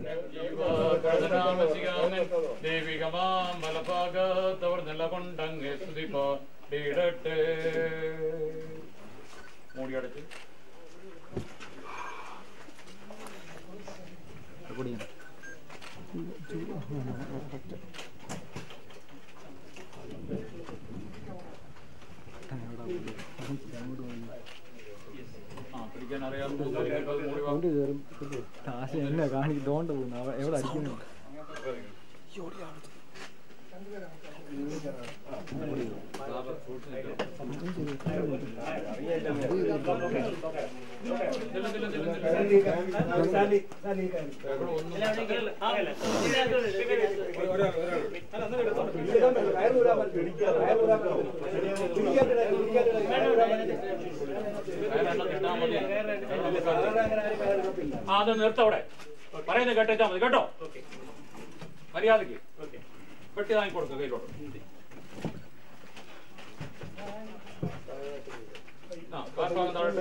ദൈവികമാം വലഭാഗത്തവർ നിലകൊണ്ടങ്ങ് സ്തുതിപ്പാടിയിടട്ടെ മൂടിയടച്ച് ആ പിടിക്കാൻ അറിയാവുന്ന മൂടി വാ. കാശ് എന്നെ കാണിക്കോണ്ട് പോകുന്നു അവ എവിടെ അടിക്കുന്നു ആ അത് നിർത്തവിടെ പറയുന്നത് കേട്ടാ മതി കേട്ടോ മര്യാദക്ക് പെട്ടി വാങ്ങി കൊടുക്കുക കയ്യിലോട്ട് ആ കാൽഭാഗം താഴോട്ട്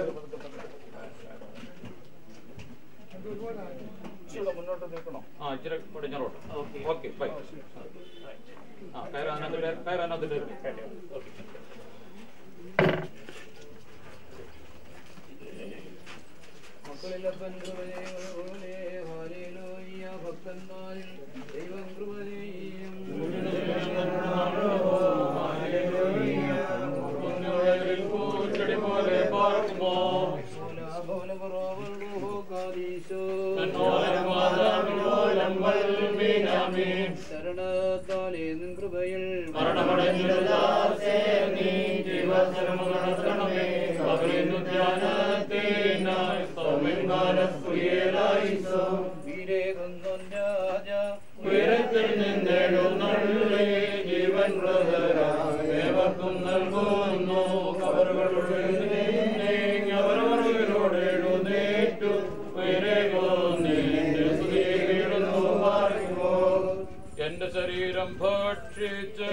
മുന്നോട്ട് നിൽക്കണോ ആ ഇച്ചിരി പടിഞ്ഞാറോട്ട് ഓക്കെ ബൈ ആ കയറാനകത്ത് കയറാനകത്ത് മക്കളിലപ്പൻ കൃപയെ ഹാലേലൂയ ഭക്തന്മാരിൽ ദൈവം കൃപനെയും പോലെ പാർക്കുമോ ശരണത്താലേ നിൻ കൃപയിൽ വീരേ കുന്ദൻ രാജ ഉയരത്തിൽ നിന്നെഴുന്നള്ളി ജീവൻ ഏവർക്കും നൽകുന്നു കവറുകളുടെ അവരവരോട് എഴുന്നേറ്റു എന്റെ ശരീരം ഭക്ഷിച്ച്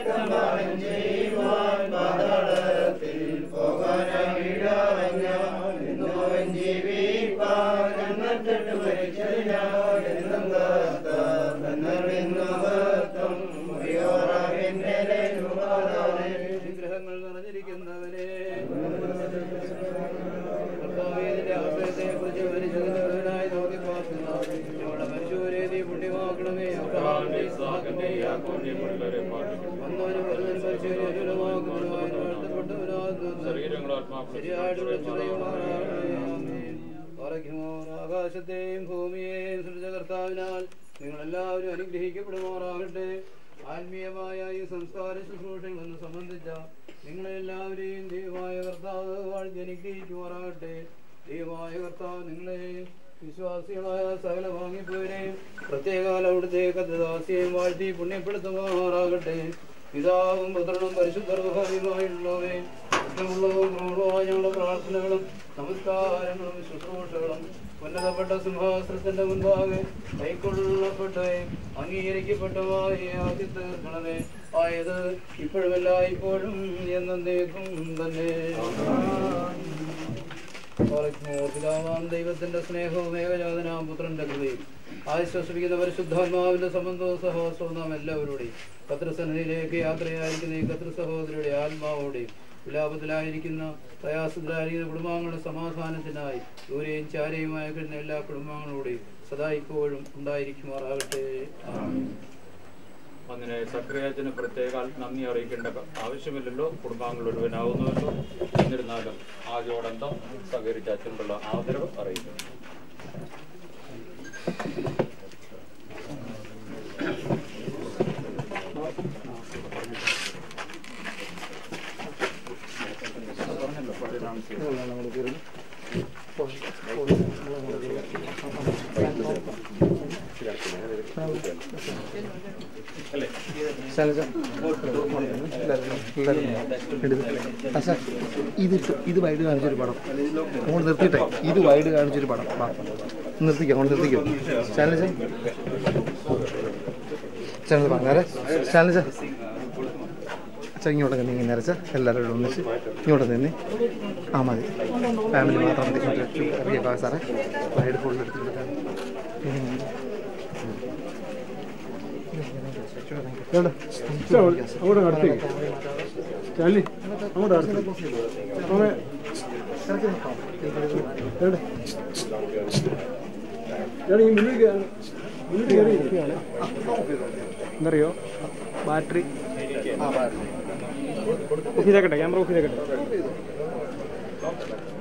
വിഗ്രഹങ്ങൾ നിറഞ്ഞിരിക്കുന്നവരെ കർത്താവേദിന്റെ അവസരത്തെ കുറിച്ച് മരിച്ചതിനായി നോക്കി പാർക്കുന്ന ഞങ്ങളുടെ മനുഷ്യരെ നീ പുണ്യമാക്കണമേ വന്നവനും വരുന്നവനും മനുഷ്യരെ അനുകൂലമാക്കുന്നതിനുമായി വാഴ്ത്തപ്പെട്ടവനാകുന്നു ശരിയായിട്ടുള്ള ചുടയുമാറാകണമേ. ആമേൻ. പാറയ്ക്കുമോർ ആകാശത്തെയും ഭൂമിയെയും സൃഷ്ടിച്ച കർത്താവിനാൽ നിങ്ങളെല്ലാവരും അനുഗ്രഹിക്കപ്പെടുമാറാകട്ടെ ആത്മീയമായ ഈ സംസ്കാര ശുശ്രൂഷയിൽ നിന്ന് സംബന്ധിച്ച നിങ്ങളെല്ലാവരെയും ദൈവമായ കർത്താവ് വാഴ്ത്തി അനുഗ്രഹിക്കുമാറാകട്ടെ ദൈവമായ കർത്താവ് നിങ്ങളെ വിശ്വാസികളായ സകല വാങ്ങിപ്പോരെയും പ്രത്യേകാല അവിടുത്തെ കഥദാസിയെയും വാഴ്ത്തി പുണ്യപ്പെടുത്തുമാറാകട്ടെ പിതാവും പുത്രനും പരിശുദ്ധർഭാവിയുമായുള്ളവേ ഇഷ്ടമുള്ളതും ക്രൂരവുമായ ഞങ്ങളുടെ പ്രാർത്ഥനകളും നമസ്കാരങ്ങളും ശുശ്രൂഷകളും ഉന്നതപ്പെട്ട സിംഹാസനത്തിന്റെ മുൻപാകെ കൈക്കൊള്ളപ്പെട്ടവയും അംഗീകരിക്കപ്പെട്ടതുമായ ആദ്യ തീർക്കണമേ ആയത് ഇപ്പോഴുമല്ല ഇപ്പോഴും എന്നേക്കും തന്നെ പിതാവാം ദൈവത്തിന്റെ സ്നേഹവും ഏകജാതനാം പുത്രന്റെ കൃപയും ആശ്വസിപ്പിക്കുന്ന പരിശുദ്ധാത്മാവിന്റെ സംബന്ധവും സഹവാസവും നാം എല്ലാവരുടെയും കത്രസന്നിധിയിലേക്ക് യാത്രയായിരിക്കുന്ന ഈ കത്ര സഹോദരിയുടെ ആത്മാവോടെയും വിലാപത്തിലായിരിക്കുന്ന പ്രയാസത്തിലായിരിക്കുന്ന കുടുംബാംഗങ്ങളുടെ സമാധാനത്തിനായി ദൂരെയും ചാരയുമായ കിടന്ന എല്ലാ കുടുംബാംഗങ്ങളോടെയും സദാ ഇപ്പോഴും ഉണ്ടായിരിക്കുമാറാകട്ടെ ആമേൻ. അങ്ങനെ സക്രിയത്തിന് പ്രത്യേക നന്ദി അറിയിക്കേണ്ട ആവശ്യമില്ലല്ലോ കുടുംബാംഗങ്ങൾ ഒരുവനാവുന്നുവല്ലോ എന്നിരുന്നാലും ആദ്യോടന്തം സഹകരിച്ച അച്ഛനുള്ള ആദരവ് അറിയിക്കുന്നു ഇത് ഇത് വൈഡ് കാണിച്ചൊരു പടം അങ്ങോട്ട് നിർത്തിയിട്ടെ ഇത് വൈഡ് കാണിച്ചൊരു പടം വാ. നിർത്തിക്കോ അങ്ങോട്ട് നിർത്തിക്കോ ശാലിജ ശാലിജ പറഞ്ഞേരെ ശാലിജ അച്ഛൻ ഇങ്ങോട്ടൊക്കെ നീങ്ങി നിരച്ച എല്ലാവരും കൂടെ ഒന്നിച്ച് ഇങ്ങോട്ട് നിന്ന് ആ മതി ഫാമിലി മാത്രം മതി ഇങ്ങോട്ട് ഇറങ്ങിയേക്കാം സാറേ വൈഡ് ഫുൾ എടുത്തിട്ട് അങ്ങോട്ട് അടുത്തേക്ക് ചാലി അങ്ങോട്ട് അടുത്തേക്ക് അവനെ എവിടെ? എടാ, ഈ മുന്നിൽ കേ- മുന്നിൽ കയറി ഇരിക്കുകയാണ്. എന്തറിയോ ബാറ്ററി ഓഫ് ചെയ്തേക്കട്ടെ ക്യാമറ ഓഫ് ചെയ്തേക്കട്ടെ